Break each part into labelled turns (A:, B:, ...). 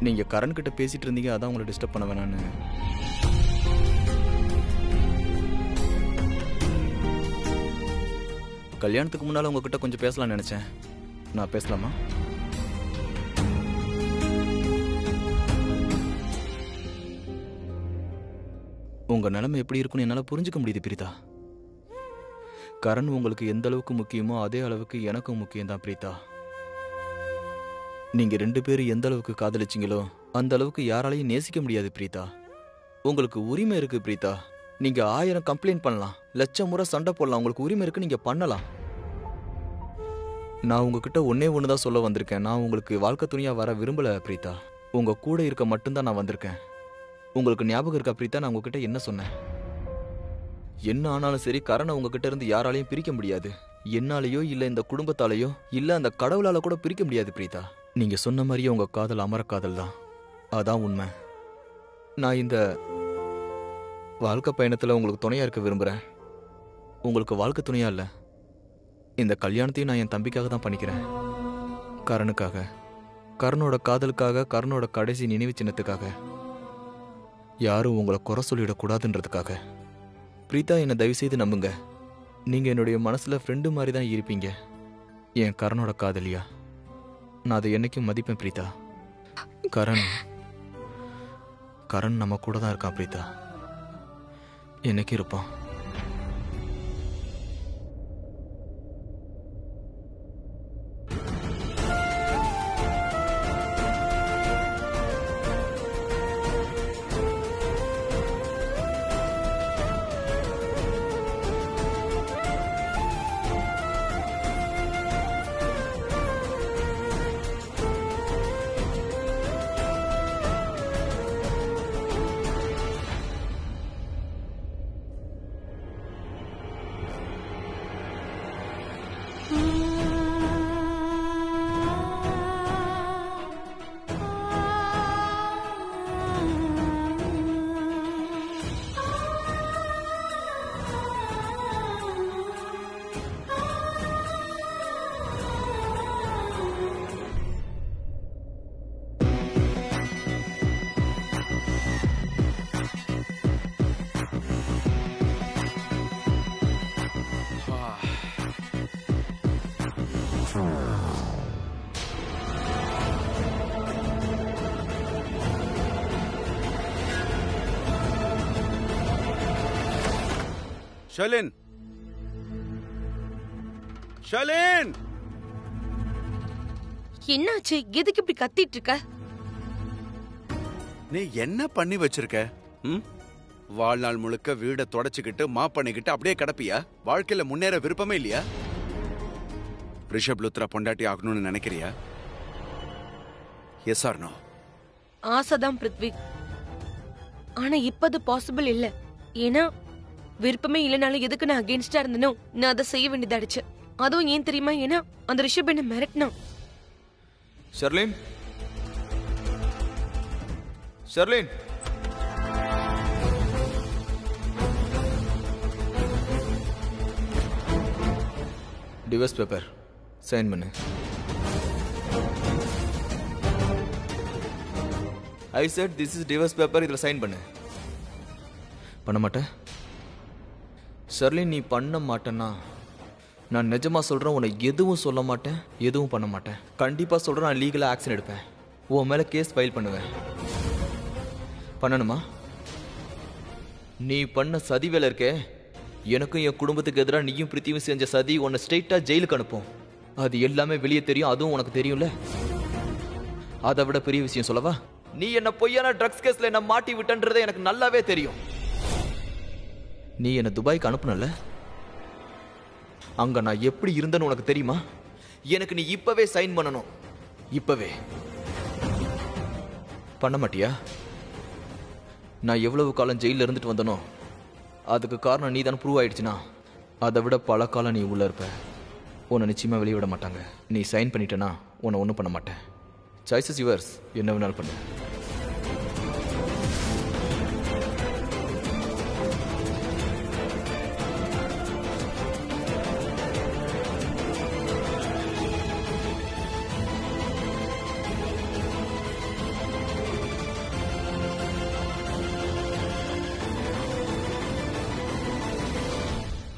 A: நீங்க கரண் கிட்ட பேசிட்டு இருந்தீங்க அதான் உங்களை டிஸ்டர்ப் பண்ண வேணான்னு கல்யாணத்துக்கு முன்னால உங்ககிட்ட கொஞ்சம் பேசலாம்னு நினைச்சேன் நான் பேசலாமா உங்க நிலைமை எப்படி இருக்கும்னு என்னால புரிஞ்சுக்க முடியுது பிரீதா கரண் உங்களுக்கு எந்த அளவுக்கு முக்கியமோ அதே அளவுக்கு எனக்கும் முக்கியம் தான் பிரீதா நீங்க ரெண்டு பேரும் எந்த அளவுக்கு காதலிச்சீங்களோ அந்த அளவுக்கு யாராலையும் நேசிக்க முடியாது பிரீதா உங்களுக்கு உரிமை இருக்கு பிரீதா நீங்க ஆயிரம் கம்ப்ளைண்ட் பண்ணலாம் லட்சம் முறை சண்டை போடலாம் உங்களுக்கு உரிமை இருக்கு நீங்க பண்ணலாம் நான் உங்ககிட்ட ஒன்னே ஒன்று தான் சொல்ல வந்திருக்கேன் நான் உங்களுக்கு வாழ்க்கை துணியா வர விரும்பல பிரீதா உங்க கூட இருக்க மட்டும்தான் நான் வந்திருக்கேன் உங்களுக்கு ஞாபகம் இருக்கா பிரீதா நான் உங்ககிட்ட என்ன சொன்னேன் என்ன ஆனாலும் சரி கரணை உங்ககிட்ட இருந்து யாராலையும் பிரிக்க முடியாது என்னாலேயோ இல்ல இந்த குடும்பத்தாலேயோ இல்ல அந்த கடவுளால கூட பிரிக்க முடியாது பிரீதா நீங்க சொன்ன மாதிரியே உங்க காதல் அமர காதல் தான் அதான் உண்மை நான் இந்த வாழ்க்கை பயணத்துல உங்களுக்கு துணையா இருக்க விரும்புறேன் உங்களுக்கு வாழ்க்கை துணையா இல்ல இந்த கல்யாணத்தையும் நான் என் தம்பிக்காக தான் பண்ணிக்கிறேன் கரனுக்காக கர்ணோட காதலுக்காக கர்ணோட கடைசி நினைவு சின்னத்துக்காக யாரும் உங்களை குறை சொல்லிடக்கூடாதுன்றதுக்காக பிரீதா என்னை தயவு செய்து நம்புங்க நீங்க என்னுடைய மனசுல ஃப்ரெண்டு மாதிரி தான் இருப்பீங்க என் கரனோட காதலியா நான் அதை என்னைக்கும் மதிப்பேன் பிரீதா கரண் கரண் நம்ம கூட தான் இருக்கான் பிரீதா என்னைக்கு இருப்பான்
B: ஷலின் ஷலின்
C: என்னாச்சு எதுக்கு இப்படி கத்திட்டு இருக்க
B: நீ என்ன பண்ணி வச்சிருக்க ம் வாழ்நாள் முழுக்க வீடை தொடச்சுக்கிட்டு மாப் பண்ணிக்கிட்டு அப்படியே கிடப்பியா வாழ்க்கையில முன்னேற விருப்பமே இல்லையா ரிஷப் லுத்ரா பொண்டாட்டி ஆகணும்னு நினைக்கிறியா எஸ் ஆர் நோ
C: ஆசைதான் பிருத்வி ஆனா இப்ப அது பாசிபிள் இல்ல ஏன்னா விருப்பமே இல்லைனாலும் எதுக்கு நான் அகேன்ஸ்டா இருந்தனோ நான் அதை செய்ய வேண்டியதாடுச்சு அதுவும் ஏன் தெரியுமா ஏன்னா அந்த ரிஷப் என்ன மிரட்டினான்
A: Sharlin Sharlin divorce paper sign பண்ணு I said this is divorce paper இதில் சைன் பண்ணு பண்ண மாட்டேன் ஷர்லின் நீ பண்ண மாட்டேன்னா நான் நிஜமா சொல்றேன் உன்னை எதுவும் சொல்ல மாட்டேன் எதுவும் பண்ண மாட்டேன் கண்டிப்பா சொல்றேன் நான் லீகலா ஆக்ஷன் எடுப்பேன் உன் மேல கேஸ் ஃபைல் பண்ணுவேன் பண்ணணுமா நீ பண்ண சதி வேலை இருக்கே எனக்கும் என் குடும்பத்துக்கு எதிராக நீயும் பிரித்தியும் செஞ்ச சதி உன்னை ஸ்ட்ரெயிட்டா ஜெயிலுக்கு அனுப்பும் அது எல்லாமே வெளியே தெரியும் அதுவும் உனக்கு தெரியும்ல அதை விட பெரிய விஷயம் சொல்லவா நீ என்ன பொய்யான ட்ரக்ஸ் கேஸ்ல என்ன மாட்டி விட்டன்றதே எனக்கு நல்லாவே தெரியும் நீ என்ன துபாய்க்கு அனுப்புனல அங்க நான் எப்படி இருந்தேன்னு உனக்கு தெரியுமா எனக்கு நீ இப்பவே சைன் பண்ணணும் இப்பவே பண்ண மாட்டியா நான் எவ்வளவு காலம் ஜெயில இருந்துட்டு வந்தனோ அதுக்கு காரணம் நீ தான் ப்ரூவ் ஆயிடுச்சுன்னா அதை விட பல காலம் நீ உள்ள இருப்ப உன்னை நிச்சயமா வெளியே விட மாட்டாங்க நீ சைன் பண்ணிட்டேன்னா உன்னை ஒன்றும் பண்ண மாட்டேன் சாய்ஸஸ் யுவர்ஸ் என்ன வேணாலும் பண்ணு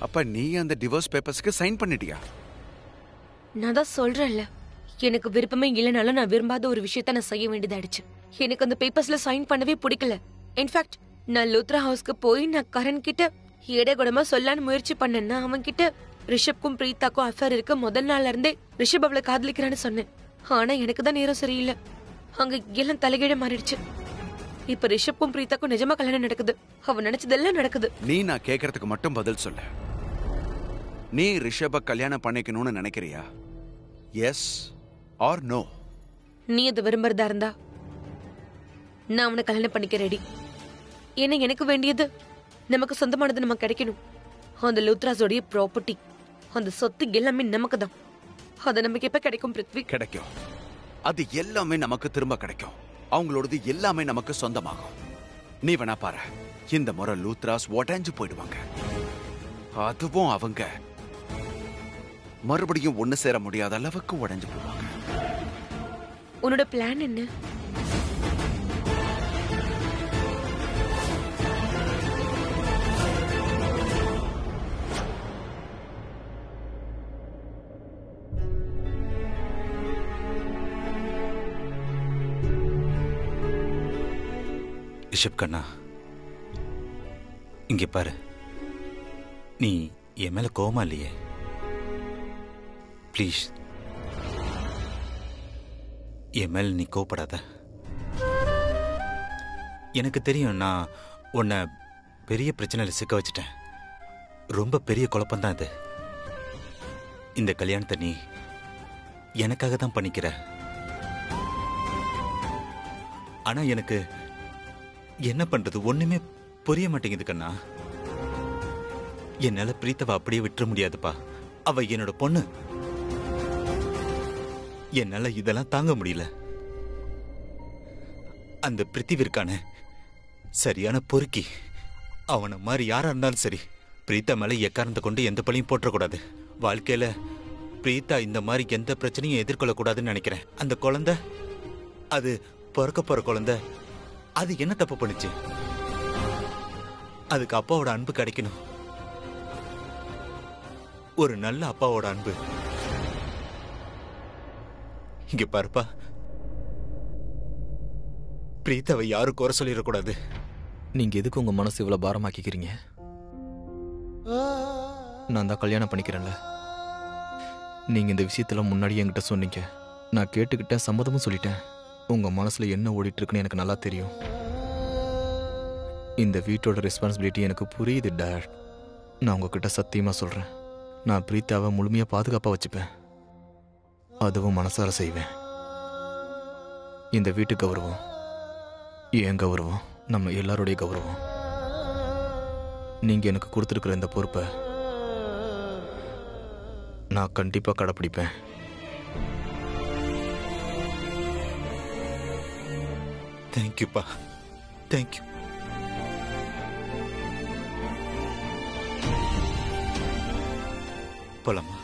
B: அப்ப நீ அந்த டிவோர்ஸ் பேப்பர்ஸ்க்கு சைன் பண்ணிட்டியா
C: நான் தான் சொல்றேன்ல எனக்கு விருப்பமே இல்லைனாலும் நான் விரும்பாத ஒரு விஷயத்த நான் செய்ய வேண்டியதாயிடுச்சு எனக்கு அந்த பேப்பர்ஸ்ல சைன் பண்ணவே பிடிக்கல இன்ஃபேக்ட் நான் லூத்ரா ஹவுஸ்க்கு போய் நான் கரண் கிட்ட இடகுடமா சொல்லான்னு முயற்சி பண்ணேன்னா அவன் கிட்ட ரிஷப்க்கும் பிரீத்தாக்கும் அஃபேர் இருக்க முதல் நாள்ல இருந்தே ரிஷப் அவளை காதலிக்கிறான்னு சொன்னேன் ஆனா எனக்கு தான் நேரம் சரியில்லை அங்க எல்லாம் தலைகீழ மாறிடுச்சு இப்ப ரிஷப்க்கும் பிரீத்தாக்கும் நிஜமா கல்யாணம் நடக்குது அவன் நினைச்சதெல்லாம் நடக்குது
B: நீ நான் கேக்குறதுக்கு மட்டும் பதில் சொல்லு நீ ரிஷப கல்யாணம் பண்ணிக்கணும்னு நினைக்கிறியா எஸ் ஆர் நோ
C: நீ அதை விரும்புறதா இருந்தா நான் அவனை கல்யாணம் பண்ணிக்க ரெடி ஏன்னா எனக்கு வேண்டியது நமக்கு சொந்தமானது நமக்கு கிடைக்கணும் அந்த லுத்ராஸோடைய ப்ராப்பர்ட்டி அந்த சொத்து எல்லாமே நமக்கு தான் அது நமக்கு எப்ப கிடைக்கும் பிருத்வி
B: கிடைக்கும் அது எல்லாமே நமக்கு திரும்ப கிடைக்கும் அவங்களோடது எல்லாமே நமக்கு சொந்தமாகும் நீ வேணா பாரு இந்த முறை லூத்ராஸ் உடஞ்சு போயிடுவாங்க அதுவும் அவங்க மறுபடியும் ஒண்ணு சேர முடியாத அளவுக்கு உடைஞ்சு போவாங்க
C: உன்னோட பிளான் என்ன
D: ரிஷப் கண்ணா இங்கே பாரு நீ என் மேல கோவமா இல்லையே ப்ளீஸ் என் மேல நீ கோவப்படாத எனக்கு தெரியும் நான் உன்னை பெரிய பிரச்சனையில் சிக்க வச்சுட்டேன் ரொம்ப பெரிய குழப்பம்தான் இது இந்த கல்யாணத்தை நீ எனக்காக தான் பண்ணிக்கிற ஆனா எனக்கு என்ன பண்றது ஒண்ணுமே புரிய மாட்டேங்குது கண்ணா என்னால பிரீத்தவ அப்படியே விட்டுற முடியாதுப்பா அவ என்னோட பொண்ணு என்னால இதெல்லாம் தாங்க முடியல அந்த பிரித்திவிற்கான சரியான பொறுக்கி அவனை மாதிரி யாரா இருந்தாலும் சரி பிரீத்தா மேல எக்காரணத்தை கொண்டு எந்த பழியும் போட்டுறக்கூடாது வாழ்க்கையில பிரீத்தா இந்த மாதிரி எந்த பிரச்சனையும் எதிர்கொள்ளக்கூடாதுன்னு நினைக்கிறேன் அந்த குழந்தை அது பிறக்க போற குழந்தை அது என்ன தப்பு பண்ணுச்சு அதுக்கு அப்பாவோட அன்பு கிடைக்கணும் ஒரு நல்ல அப்பாவோட அன்பு இங்க பாருப்பா பிரீத்தாவை யாரும் குறை சொல்லிடக்கூடாது
A: நீங்க எதுக்கு உங்க மனசு இவ்வளவு பாரமாக்கிக்கிறீங்க நான் தான் கல்யாணம் பண்ணிக்கிறேன்ல நீங்க இந்த விஷயத்துல முன்னாடி என்கிட்ட சொன்னீங்க நான் கேட்டுக்கிட்டேன் சம்மதமும் சொல்லிட்டேன் உங்க மனசுல என்ன ஓடிட்டு இருக்குன்னு எனக்கு நல்லா தெரியும் இந்த வீட்டோட ரெஸ்பான்சிபிலிட்டி எனக்கு புரியுது டேட் நான் உங்ககிட்ட சத்தியமா சொல்றேன் நான் பிரீத்தாவை முழுமையா பாதுகாப்பா வச்சுப்பேன் அதுவும் மனசார செய்வேன் இந்த வீட்டு கௌரவம் என் கௌரவம் நம்ம எல்லாருடைய கௌரவம் நீங்க எனக்கு கொடுத்துருக்குற இந்த பொறுப்பை நான் கண்டிப்பா கடைப்பிடிப்பேன்
D: தேங்க்யூப்பா தேங்க்யூ போலாமா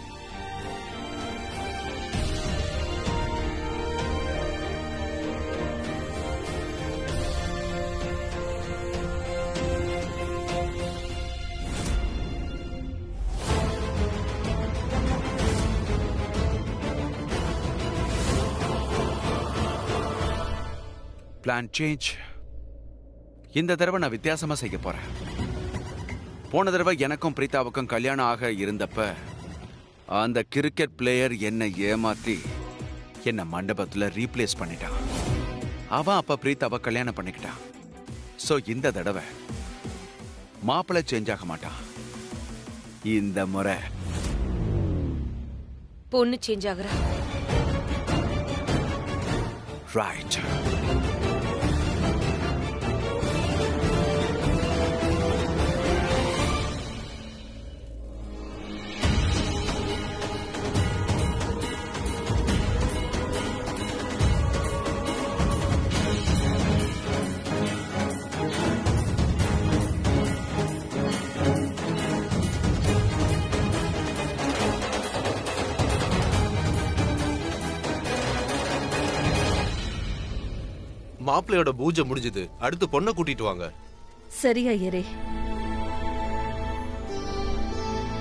B: பிளான் சேஞ்ச் இந்த தடவை நான் வித்தியாசமா செய்ய போறேன் போன தடவை எனக்கும் பிரீதாவுக்கும் கல்யாணம் ஆக இருந்தப்ப அந்த கிரிக்கெட் பிளேயர் என்னை ஏமாத்தி என்ன மண்டபத்துல ரீப்ளேஸ் பண்ணிட்டான் அவன் அப்ப பிரீதாவை கல்யாணம் பண்ணிக்கிட்டான் சோ இந்த தடவை மாப்பிள்ளை சேஞ்ச் ஆக மாட்டான் இந்த முறை
C: பொண்ணு சேஞ்ச் ஆகுறா
B: ரைட்
E: மாப்பிள்ளையோட பூஜை முடிஞ்சது அடுத்து பொண்ணை கூட்டிட்டு வாங்க
F: சரி ஐயரே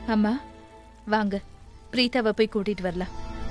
F: அம்மா வாங்க பிரீதாவை போய் கூட்டிட்டு வரலாம்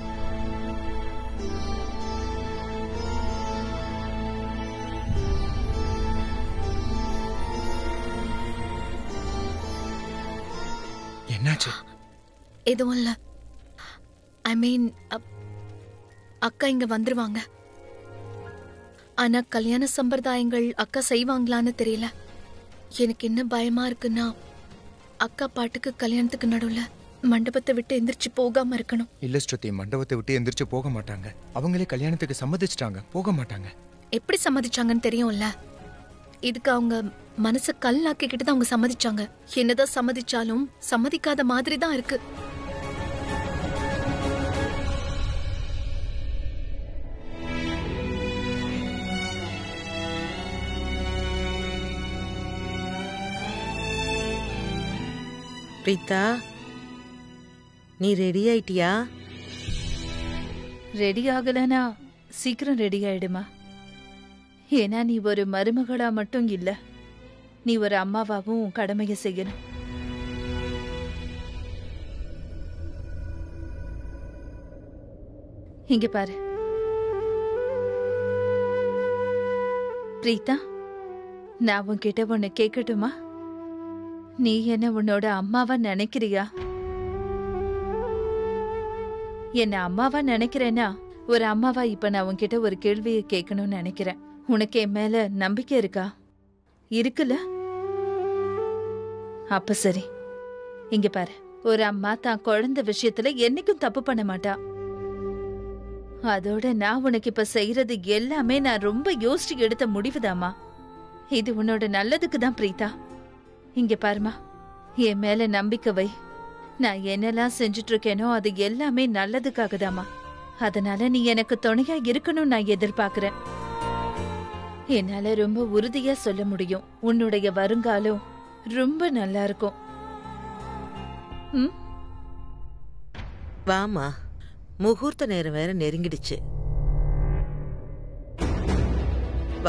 G: என்னாச்சு
H: எதுவும் இல்ல ஐ மீன் அக்கா இங்க வந்துருவாங்க ஆனா கல்யாண சம்பிரதாயங்கள் அக்கா செய்வாங்களான்னு தெரியல எனக்கு என்ன பயமா இருக்குன்னா அக்கா பாட்டுக்கு கல்யாணத்துக்கு நடுவுல மண்டபத்தை விட்டு எந்திரிச்சு போகாம இருக்கணும்
G: இல்ல ஸ்ருதி மண்டபத்தை விட்டு எந்திரிச்சு போக மாட்டாங்க அவங்களே கல்யாணத்துக்கு சம்மதிச்சிட்டாங்க போக மாட்டாங்க
H: எப்படி சம்மதிச்சாங்கன்னு தெரியும்ல இதுக்கு அவங்க மனச கல்லாக்கிக்கிட்டு தான் அவங்க சம்மதிச்சாங்க என்னதான் சம்மதிச்சாலும் சம்மதிக்காத மாதிரி தான் இருக்கு
I: பிரீதா நீ ரெடி ஆயிட்டியா
F: ரெடி ஆகலனா சீக்கிரம் ரெடி ஆயிடுமா ஏன்னா நீ ஒரு மருமகளா மட்டும் இல்ல நீ ஒரு அம்மாவாவும் உன் கடமையை செய்யணும் இங்க பாரு பிரீதா நான் உன்கிட்ட ஒன்னு கேட்கட்டுமா நீ என்ன உன்னோட அம்மாவா நினைக்கிறியா என்ன அம்மாவா நினைக்கிறேன்னா ஒரு அம்மாவா இப்ப நான் உன்கிட்ட ஒரு கேள்வியை கேட்கணும்னு நினைக்கிறேன் உனக்கு என் மேல நம்பிக்கை இருக்கா இருக்குல்ல அப்ப சரி இங்க பாரு ஒரு அம்மா தான் குழந்தை விஷயத்துல என்னைக்கும் தப்பு பண்ண மாட்டா அதோட நான் உனக்கு இப்ப செய்யறது எல்லாமே நான் ரொம்ப யோசிச்சு எடுத்த முடிவுதாம்மா இது உன்னோட நல்லதுக்கு தான் பிரீதா இங்க பாருமா என் மேல நம்பிக்கை வை நான் என்னெல்லாம் செஞ்சுட்டு இருக்கேனோ அது எல்லாமே நல்லதுக்காக தாமா அதனால நீ எனக்கு துணையா இருக்கணும்னு நான் எதிர்பார்க்கறேன் என்னால ரொம்ப உறுதியா சொல்ல முடியும் உன்னுடைய வருங்காலம் ரொம்ப நல்லா இருக்கும் ம்
I: வாமா முகூர்த்த நேரம் வேற நெருங்கிடுச்சு வா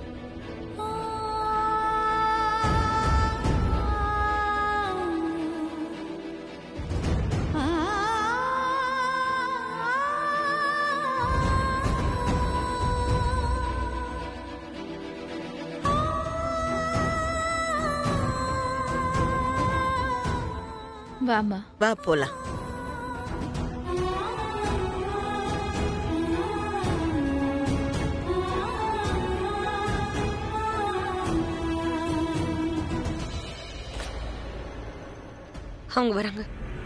F: வாமா
I: வா போலாம்
C: அவங்க வராங்க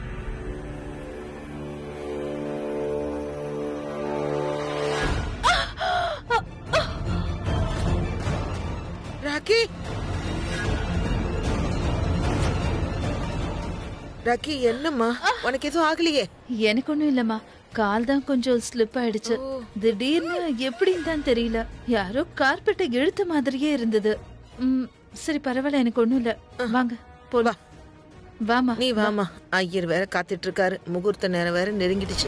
I: ராக்கி ராக்கி என்னம்மா உனக்கு எதுவும் ஆகலையே
F: எனக்கு ஒண்ணும் இல்லம்மா கால் தான் கொஞ்சம் ஸ்லிப் ஆயிடுச்சு திடீர்னு எப்படின்னு தான் தெரியல யாரோ கார்பெட்டை இழுத்த மாதிரியே இருந்தது ம், சரி பரவாயில்ல எனக்கு ஒண்ணும் இல்ல வாங்க போலாம் வாமா
I: நீ வாமா ஐயர் வேற காத்துட்டு இருக்காரு முகூர்த்த நேரம் வேற நெருங்கிடுச்சு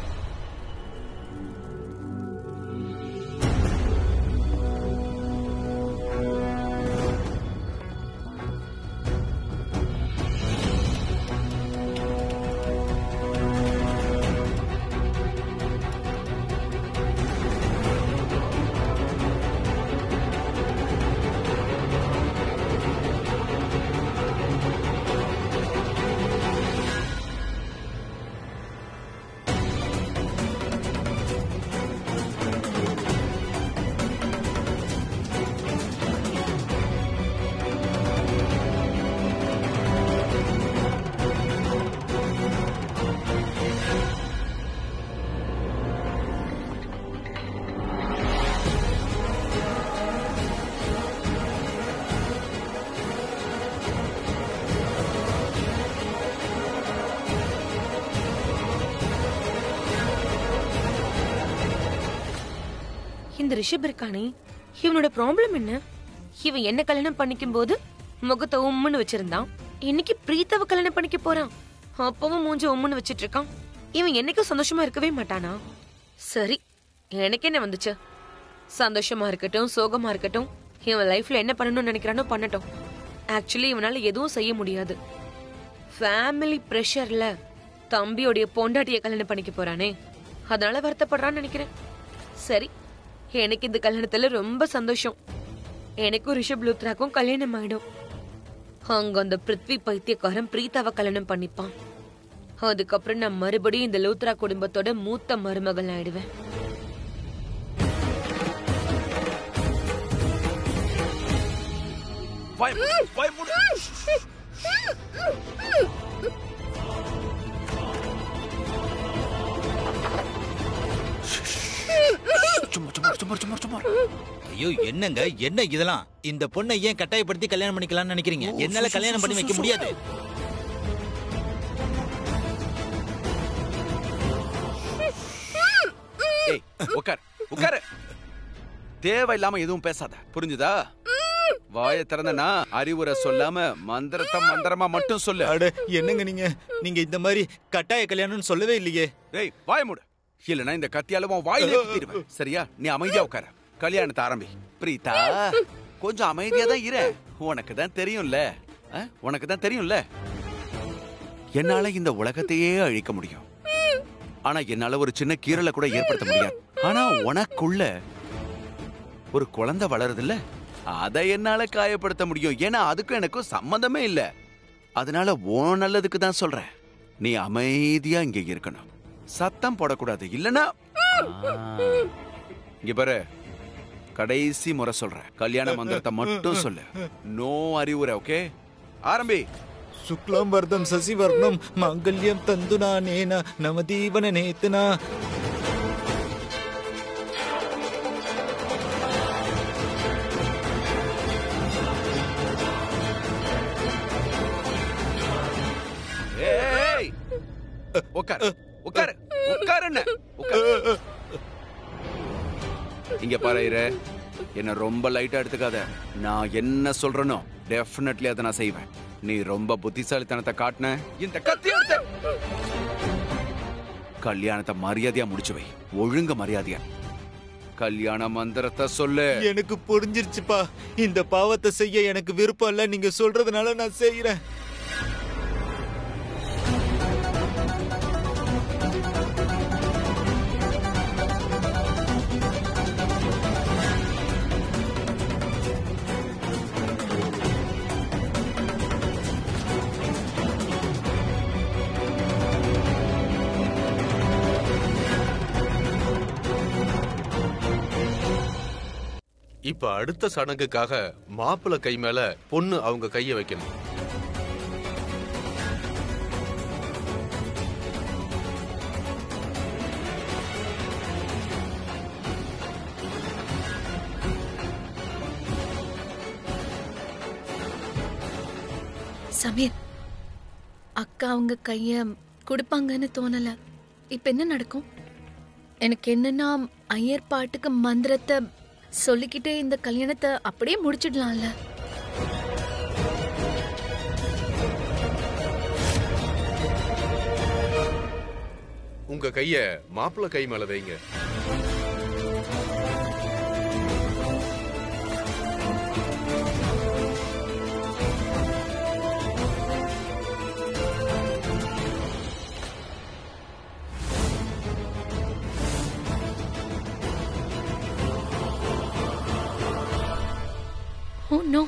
C: இந்த ரிஷப் இருக்கானே இவனோட ப்ராப்ளம் என்ன இவன் என்ன கல்யாணம் பண்ணிக்கும் போது முகத்தை உம்முன்னு வச்சிருந்தான் இன்னைக்கு பிரீத்தாவை கல்யாணம் பண்ணிக்க போறான் அப்பவும் மூஞ்ச உம்முன்னு வச்சிட்டு இருக்கான் இவன் என்னைக்கும் சந்தோஷமா இருக்கவே மாட்டானா சரி எனக்கு என்ன வந்துச்சு சந்தோஷமா இருக்கட்டும் சோகமா இருக்கட்டும் இவன் லைஃப்ல என்ன பண்ணணும்னு நினைக்கிறானோ பண்ணட்டும் ஆக்சுவலி இவனால எதுவும் செய்ய முடியாது ஃபேமிலி ப்ரெஷர்ல தம்பியோடைய பொண்டாட்டிய கல்யாணம் பண்ணிக்க போறானே அதனால வருத்தப்படுறான்னு நினைக்கிறேன் சரி எனக்கு இந்த கல்யாணத்துல ரொம்ப சந்தோஷம் எனக்கும் ரிஷப் லுத்ராக்கும் கல்யாணம் ஆயிடும் அங்க அந்த பிருத்வி பைத்தியக்காரன் பிரீத்தாவை கல்யாணம் பண்ணிப்பான் அதுக்கப்புறம் நான் மறுபடியும் இந்த லூத்ரா குடும்பத்தோட மூத்த மருமகள் ஆயிடுவேன்
B: வாய் மூடு, வாய் மூடு. சும்மா சும்மா சும்மா சும்மா சும்மா
D: ஐயோ என்னங்க என்ன இதெல்லாம் இந்த பொண்ணை ஏன் கட்டாயப்படுத்தி கல்யாணம் பண்ணிக்கலாம்னு நினைக்கிறீங்க என்னால கல்யாணம் பண்ணி வைக்க முடியாது
B: ஏய் உட்கார் உட்காரு தேவையில்லாம எதுவும் பேசாத புரிஞ்சுதா வாயை திறந்தனா அறிவுரை சொல்லாம மந்திரத்தை மந்திரமா மட்டும் சொல்லு
D: அட என்னங்க நீங்க நீங்க இந்த மாதிரி கட்டாய கல்யாணம்னு சொல்லவே இல்லையே
B: ஏய் வாய மூடு இல்லனா இந்த கத்தியால உன் வாயிலே குத்திடுவேன் சரியா நீ அமைதியா உட்கார கல்யாணத்தை ஆரம்பி பிரீதா கொஞ்சம் அமைதியா தான் இரு உனக்கு தான் தெரியும்ல ஆ? உனக்கு தான் தெரியும்ல என்னால இந்த உலகத்தையே அழிக்க முடியும் ஆனா என்னால ஒரு சின்ன கீறலை கூட ஏற்படுத்த முடியாது ஆனா உனக்குள்ள ஒரு குழந்தை வளருதுல்ல அதை என்னால காயப்படுத்த முடியும் ஏன்னா அதுக்கும் எனக்கும் சம்மந்தமே இல்ல அதனால உன் நல்லதுக்கு தான் சொல்றேன் நீ அமைதியா இங்க இருக்கணும் சத்தம் போடக்கூடாது இல்லனா இங்க பாரு கடைசி முறை சொல்றேன் கல்யாண மந்திரத்தை மட்டும் சொல்லு நோ அறிவுரை ஓகே ஆரம்பி
D: சுக்லாம் வர்தம் சசிவர்ணம் மாங்கல்யம் தந்துனா நேன நமதீவன நேத்துனா
B: ஏய் உட்கார் உட்கார் உட்கார் என்ன உட்கார் இங்க பாரு இரு. என்ன ரொம்ப லைட்டா எடுத்துக்காத நான் என்ன சொல்றேனோ டெஃபினெட்லி அதை நான் செய்வேன் நீ ரொம்ப புத்திசாலித்தனத்தை காட்டின இந்த கத்தி எடுத்த கல்யாணத்தை மரியாதையா முடிச்சு வை ஒழுங்க மரியாதையா கல்யாண மந்திரத்தை சொல்லு
D: எனக்கு புரிஞ்சிருச்சுப்பா இந்த பாவத்தை செய்ய எனக்கு விருப்பம் இல்ல நீங்க சொல்றதுனால நான் செய்யறேன்
E: இப்ப அடுத்த சடங்குக்காக மாப்பிள்ளை கை மேல பொண்ணு அவங்க கைய வைக்கணும்
H: சமீர் அக்கா அவங்க கைய கொடுப்பாங்கன்னு தோணல இப்ப என்ன நடக்கும் எனக்கு என்னன்னா ஐயர் பாட்டுக்கு மந்திரத்தை சொல்லிக்கிட்டே இந்த கல்யாணத்தை அப்படியே முடிச்சிடலாம்ல
E: உங்க கைய மாப்பிள்ளை கை மேல வைங்க
H: ஓ நோ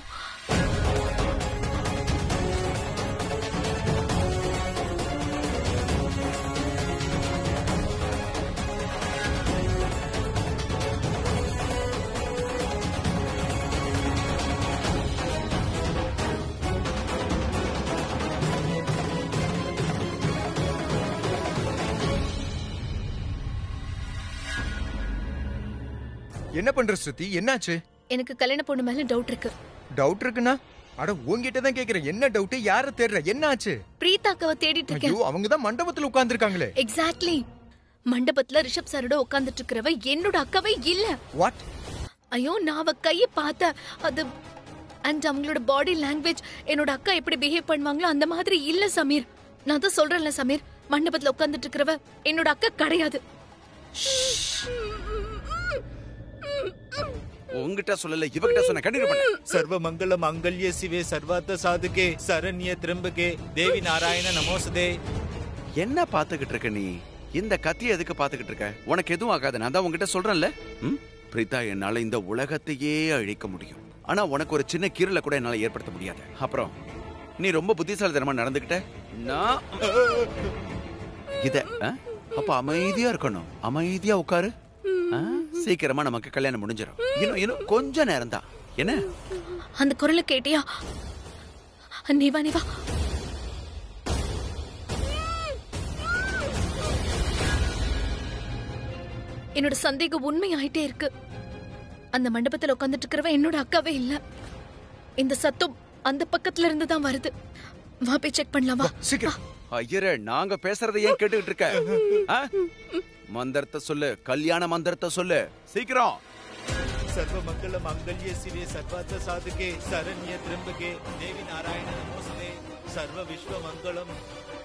G: என்ன பண்ற ஸ்ருதி என்னாச்சு
H: எனக்கு கல்யாண பொண்ணு மேல டவுட் இருக்கு
G: டவுட் இருக்குன்னா அட உன்கிட்ட தான் கேக்குறேன் என்ன டவுட் யார தேடுற என்னாச்சு
H: பிரீதா அக்காவை தேடிட்டு இருக்கேன்
G: ஐயோ அவங்க தான் மண்டபத்துல உட்கார்ந்திருக்காங்களே
H: எக்ஸாக்ட்லி மண்டபத்துல ரிஷப் சாரோட உட்கார்ந்துட்டு இருக்கிறவ என்னோட அக்காவே இல்ல
G: வாட்
H: ஐயோ நான் அவ கைய பார்த்த அது அண்ட் அவங்களோட பாடி லாங்குவேஜ் என்னோட அக்கா எப்படி பிஹேவ் பண்ணுவாங்களோ அந்த மாதிரி இல்ல சமீர் நான் தான் சொல்றேன்ல சமீர் மண்டபத்துல உட்கார்ந்துட்டு இருக்கிறவ என்னோட அக்கா கிடையாது
B: உங்ககிட்ட சொல்லல இவகிட்ட சொன்ன கண்டினியூ பண்ண
D: சர்வ மங்கள மங்கல்ய சிவே சர்வார்த்த சாதுகே சரண்ய திரம்பகே தேவி நாராயண நமோசதே
B: என்ன பாத்துக்கிட்டு இருக்க நீ இந்த கத்திய எதுக்கு பாத்துக்கிட்டு இருக்க உனக்கு எதுவும் ஆகாது நான் தான் உங்ககிட்ட சொல்றேன்ல ம்? பிரீதா என்னால இந்த உலகத்தையே அழிக்க முடியும் ஆனா உனக்கு ஒரு சின்ன கீரலை கூட என்னால ஏற்படுத்த முடியாது அப்புறம் நீ ரொம்ப புத்திசாலித்தனமா நடந்துகிட்ட நான் இத ஆ? அப்ப அமைதியா இருக்கணும் அமைதியா உட்காரு ஆ? சீக்கிரமா நமக்கு கல்யாணம் முடிஞ்சிடும் இன்னும் இன்னும் கொஞ்ச நேரம் தான் என்ன
H: அந்த குரலை கேட்டியா நீ வா நீ வா என்னோட சந்தேகம் உண்மையாயிட்டே இருக்கு அந்த மண்டபத்துல உட்காந்துட்டு இருக்கிறவ என்னோட அக்காவே இல்ல இந்த சத்தம் அந்த பக்கத்துல இருந்து தான் வருது வா போய் செக் பண்ணலாமா
G: சீக்கிரம்
B: ஐயரே நாங்க பேசுறதை ஏன் கேட்டுக்கிட்டு இருக்க ஆ? மந்திரத்தை சொல்லு கல்யாண மந்திரத்தை சொல்லு சீக்கிரம்
D: சர்வ மங்கள மங்கல்ய சிவே சர்வார்த்த சாதுகே சரண்ய திரம்பகே தேவி நாராயண நமோசதே சர்வ விஸ்வ மங்களம்